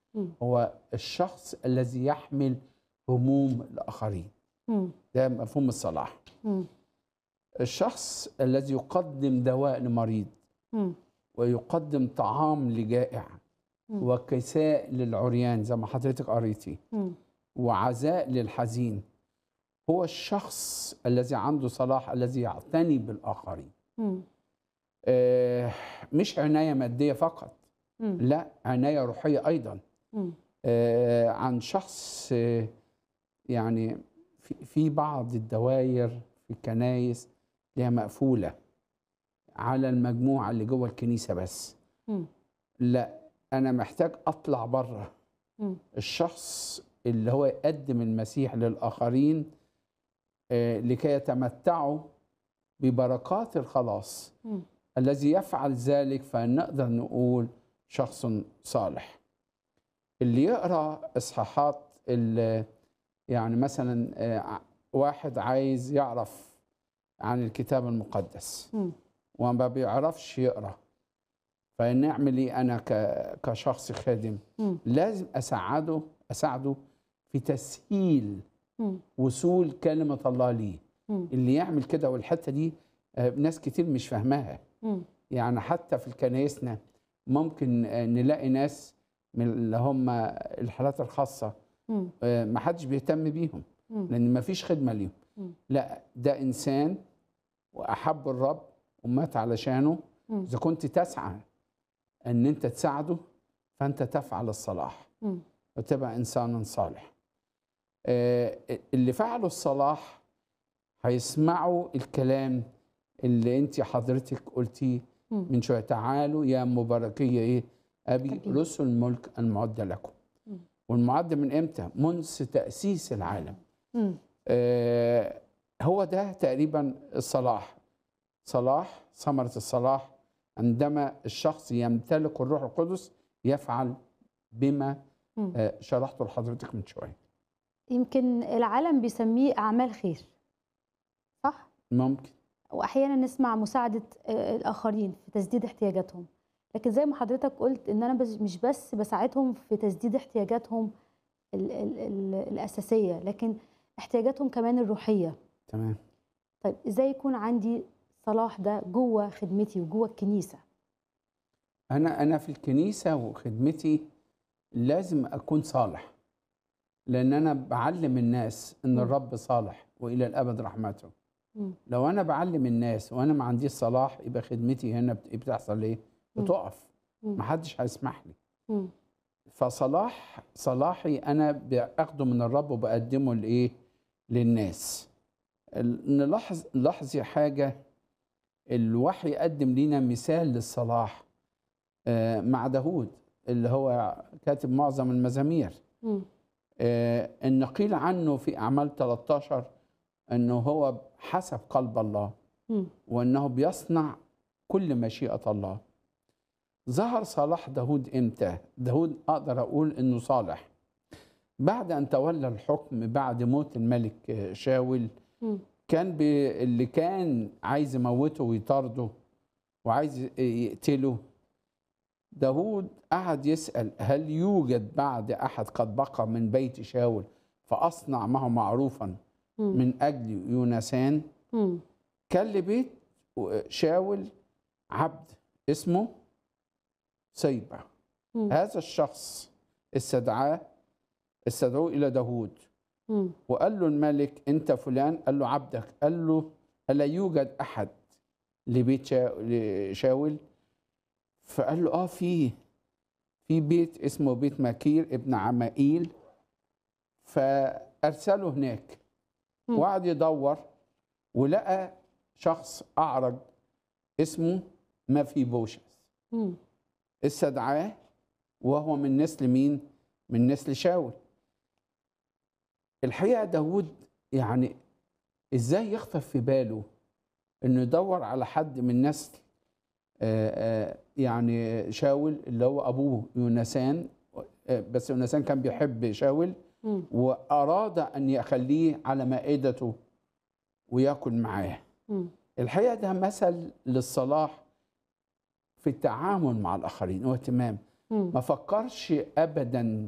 مم. هو الشخص الذي يحمل هموم الآخرين مم. ده مفهوم الصلاح مم. الشخص الذي يقدم دواء لمريض مم. ويقدم طعام لجائع مم. وكساء للعريان زي ما حضرتك قريتي مم. وعزاء للحزين هو الشخص الذي عنده صلاح الذي يعتني بالآخرين مم. آه، مش عناية مادية فقط مم. لا عناية روحية أيضا مم. آه، عن شخص آه، يعني في في بعض الدوائر في الكنايس ليها مقفولة على المجموعة اللي جوه الكنيسة بس مم. لا أنا محتاج أطلع بره مم. الشخص اللي هو يقدم المسيح للآخرين آه، لكي يتمتعوا ببركات الخلاص مم. الذي يفعل ذلك فنقدر نقول شخص صالح اللي يقرا اصحاحات ال- يعني مثلا آه، واحد عايز يعرف عن الكتاب المقدس مم. وما بيعرفش يقرا فنعمل ايه انا ك- كشخص خادم مم. لازم اساعده اساعده في تسهيل مم. وصول كلمه الله ليه مم. اللي يعمل كده والحته دي آه، ناس كتير مش فاهماها مم. يعني حتى في الكنايسنا ممكن آه، نلاقي ناس من اللي هم الحالات الخاصه مم. آه، ما حدش بيهتم بيهم مم. لان ما فيش خدمه ليهم مم. لا ده انسان واحب الرب ومات علشانه مم. اذا كنت تسعى ان انت تساعده فانت تفعل الصلاح مم. وتبقى انسانا صالح آه، اللي فعلوا الصلاح هيسمعوا الكلام اللي انت حضرتك قلتيه مم. من شويه تعالوا يا مباركيه ايه ابي أبي. رسل الملك المعد لكم مم. والمعد من امتى منذ تاسيس العالم مم. آه، هو ده تقريبا الصلاح صلاح ثمره الصلاح عندما الشخص يمتلك الروح القدس يفعل بما مم. آه، شرحته لحضرتك من شويه يمكن العالم بيسميه أعمال خير صح؟ ممكن واحيانا نسمع مساعده آه، الاخرين في تسديد احتياجاتهم لكن زي ما حضرتك قلت ان انا بس مش بس بساعدهم في تسديد احتياجاتهم ال ال ال الاساسيه لكن احتياجاتهم كمان الروحيه تمام طيب ازاي يكون عندي صلاح ده جوه خدمتي وجوه الكنيسه انا انا في الكنيسه وخدمتي لازم اكون صالح لان انا بعلم الناس ان مم. الرب صالح والى الابد رحمته مم. لو انا بعلم الناس وانا ما عنديش صلاح يبقى خدمتي هنا بت- بتحصل ايه مم. بتقف مم. محدش هيسمح لي مم. فصلاح صلاحي انا باخده من الرب وبقدمه لايه للناس ال- نلاحظ نلاحظي حاجه الوحي قدم لنا مثال للصلاح آه، مع داود اللي هو كاتب معظم المزامير مم. آه، ان قيل عنه في اعمال 13 انه هو حسب قلب الله مم. وانه بيصنع كل مشيئه الله ظهر صلاح داود امتى داود اقدر اقول انه صالح بعد ان تولى الحكم بعد موت الملك آه، شاول مم. كان بي اللي كان عايز يموته ويطارده وعايز ي- يقتله داود قعد يسأل هل يوجد بعد أحد قد بقى من بيت شاول فأصنع معه معروفا مم. من أجل يونسان مم. كان لبيت شاول عبد اسمه سيبة مم. هذا الشخص استدعاه استدعوه إلى داود مم. وقال له الملك انت فلان قال له عبدك قال له الا يوجد احد لبيت شا- لشاول فقال له اه في في بيت اسمه بيت مكير ابن عمائيل فارسله هناك مم. وقعد يدور ولقى شخص اعرج اسمه مفيبوشث مم. استدعاه وهو من نسل مين؟ من نسل شاول. الحقيقه داود يعني ازاي يخطر في باله انه يدور على حد من نسل آه، آه، يعني شاول اللي هو ابوه يونسان آه، بس يونسان كان بيحب شاول مم. واراد ان يخليه على مائدته وياكل معاه. مم. الحقيقه ده مثل للصلاح في التعامل مع الاخرين واهتمام مم. ما فكرش ابدا